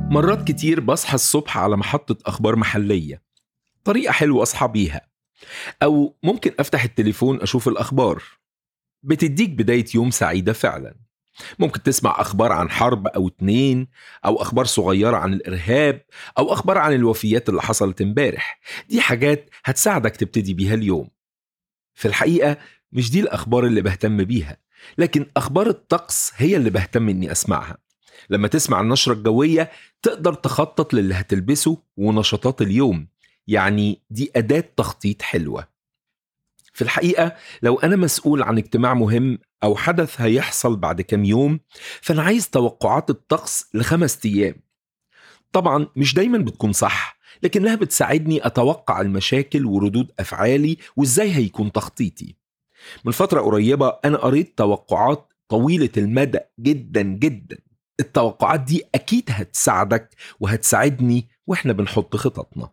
مرات كتير بصحى الصبح على محطة أخبار محلية طريقة حلوة أصحى بيها أو ممكن أفتح التليفون أشوف الأخبار بتديك بداية يوم سعيدة فعلا ممكن تسمع أخبار عن حرب أو اتنين أو أخبار صغيرة عن الإرهاب أو أخبار عن الوفيات اللي حصلت امبارح دي حاجات هتساعدك تبتدي بيها اليوم في الحقيقة مش دي الأخبار اللي بهتم بيها لكن أخبار الطقس هي اللي بهتم إني أسمعها لما تسمع النشرة الجوية تقدر تخطط للي هتلبسه ونشاطات اليوم يعني دي أداة تخطيط حلوة في الحقيقة لو أنا مسؤول عن اجتماع مهم أو حدث هيحصل بعد كام يوم فأنا عايز توقعات الطقس لخمس أيام طبعا مش دايما بتكون صح لكنها بتساعدني أتوقع المشاكل وردود أفعالي وإزاي هيكون تخطيطي من فترة قريبة أنا قريت توقعات طويلة المدى جدا جدا التوقعات دي أكيد هتساعدك وهتساعدني وإحنا بنحط خططنا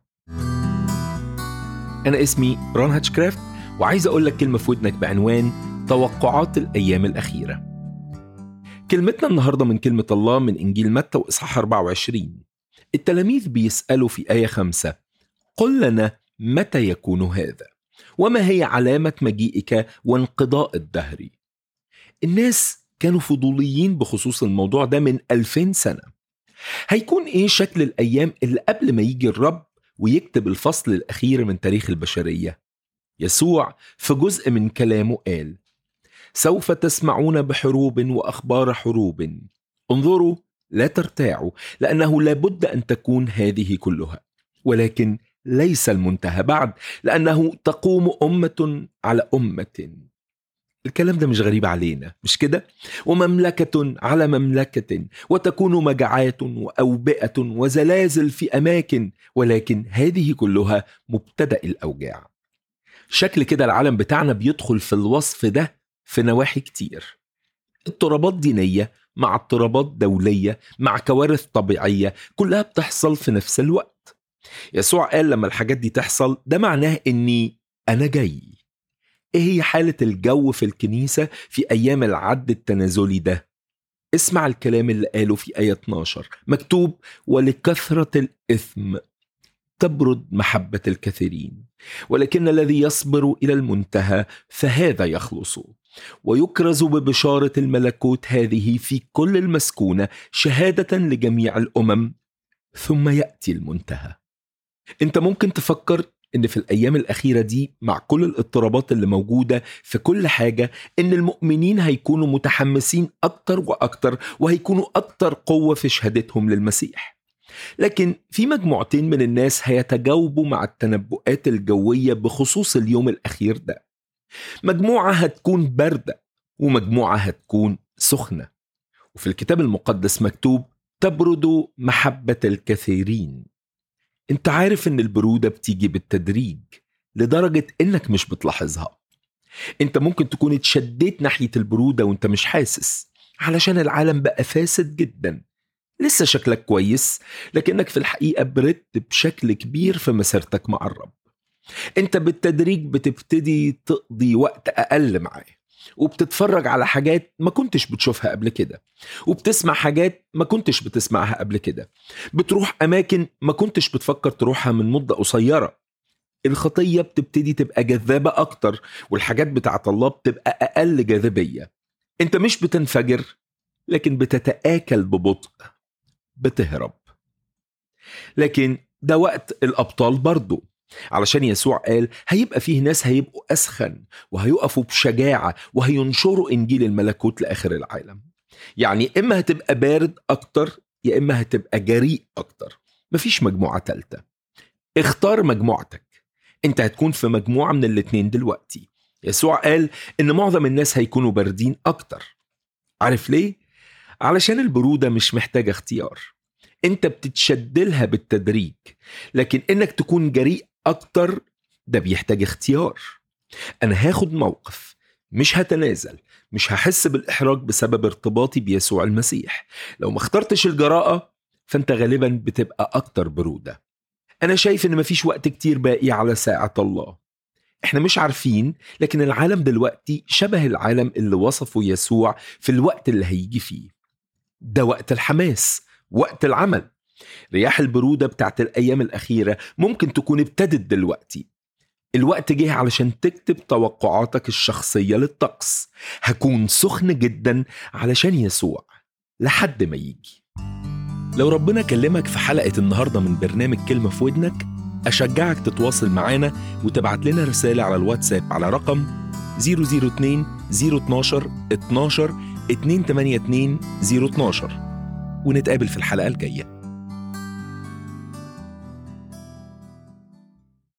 أنا اسمي ران هاتشكرافت وعايز أقول لك كلمة في ودنك بعنوان توقعات الأيام الأخيرة كلمتنا النهاردة من كلمة الله من إنجيل متى وإصحاح 24 التلاميذ بيسألوا في آية خمسة قل لنا متى يكون هذا وما هي علامة مجيئك وانقضاء الدهر الناس كانوا فضوليين بخصوص الموضوع ده من ألفين سنة هيكون إيه شكل الأيام اللي قبل ما يجي الرب ويكتب الفصل الأخير من تاريخ البشرية يسوع في جزء من كلامه قال سوف تسمعون بحروب وأخبار حروب انظروا لا ترتاعوا لأنه لابد أن تكون هذه كلها ولكن ليس المنتهى بعد لأنه تقوم أمة على أمة الكلام ده مش غريب علينا مش كده ومملكة على مملكة وتكون مجاعات وأوبئة وزلازل في أماكن ولكن هذه كلها مبتدأ الأوجاع شكل كده العالم بتاعنا بيدخل في الوصف ده في نواحي كتير اضطرابات دينية مع اضطرابات دولية مع كوارث طبيعية كلها بتحصل في نفس الوقت يسوع قال لما الحاجات دي تحصل ده معناه اني انا جاي ايه هي حالة الجو في الكنيسة في ايام العد التنازلي ده اسمع الكلام اللي قاله في آية 12 مكتوب ولكثرة الإثم تبرد محبة الكثيرين ولكن الذي يصبر إلى المنتهى فهذا يخلص ويكرز ببشارة الملكوت هذه في كل المسكونة شهادة لجميع الأمم ثم يأتي المنتهى انت ممكن تفكر ان في الايام الاخيره دي مع كل الاضطرابات اللي موجوده في كل حاجه ان المؤمنين هيكونوا متحمسين اكتر واكتر وهيكونوا اكتر قوه في شهادتهم للمسيح لكن في مجموعتين من الناس هيتجاوبوا مع التنبؤات الجويه بخصوص اليوم الاخير ده مجموعه هتكون بارده ومجموعه هتكون سخنه وفي الكتاب المقدس مكتوب تبرد محبه الكثيرين انت عارف ان البرودة بتيجي بالتدريج لدرجة انك مش بتلاحظها انت ممكن تكون اتشديت ناحية البرودة وانت مش حاسس علشان العالم بقى فاسد جدا لسه شكلك كويس لكنك في الحقيقة بردت بشكل كبير في مسيرتك مع الرب انت بالتدريج بتبتدي تقضي وقت اقل معاه وبتتفرج على حاجات ما كنتش بتشوفها قبل كده وبتسمع حاجات ما كنتش بتسمعها قبل كده بتروح أماكن ما كنتش بتفكر تروحها من مدة قصيرة الخطية بتبتدي تبقى جذابة أكتر والحاجات بتاعت الله بتبقى أقل جاذبية أنت مش بتنفجر لكن بتتآكل ببطء بتهرب لكن ده وقت الأبطال برضه علشان يسوع قال هيبقى فيه ناس هيبقوا أسخن وهيقفوا بشجاعة وهينشروا إنجيل الملكوت لآخر العالم يعني إما هتبقى بارد أكتر يا إما هتبقى جريء أكتر مفيش مجموعة تالتة اختار مجموعتك انت هتكون في مجموعة من الاتنين دلوقتي يسوع قال ان معظم الناس هيكونوا باردين اكتر عارف ليه؟ علشان البرودة مش محتاجة اختيار انت بتتشدلها بالتدريج لكن انك تكون جريء اكتر ده بيحتاج اختيار انا هاخد موقف مش هتنازل مش هحس بالاحراج بسبب ارتباطي بيسوع المسيح لو ما اخترتش الجراءه فانت غالبا بتبقى اكتر بروده انا شايف ان مفيش وقت كتير باقي على ساعه الله احنا مش عارفين لكن العالم دلوقتي شبه العالم اللي وصفه يسوع في الوقت اللي هيجي فيه ده وقت الحماس وقت العمل رياح البرودة بتاعت الأيام الأخيرة ممكن تكون ابتدت دلوقتي الوقت جه علشان تكتب توقعاتك الشخصية للطقس هكون سخن جدا علشان يسوع لحد ما يجي لو ربنا كلمك في حلقة النهاردة من برنامج كلمة في ودنك أشجعك تتواصل معانا وتبعت لنا رسالة على الواتساب على رقم 002 012 12 282 012 ونتقابل في الحلقة الجاية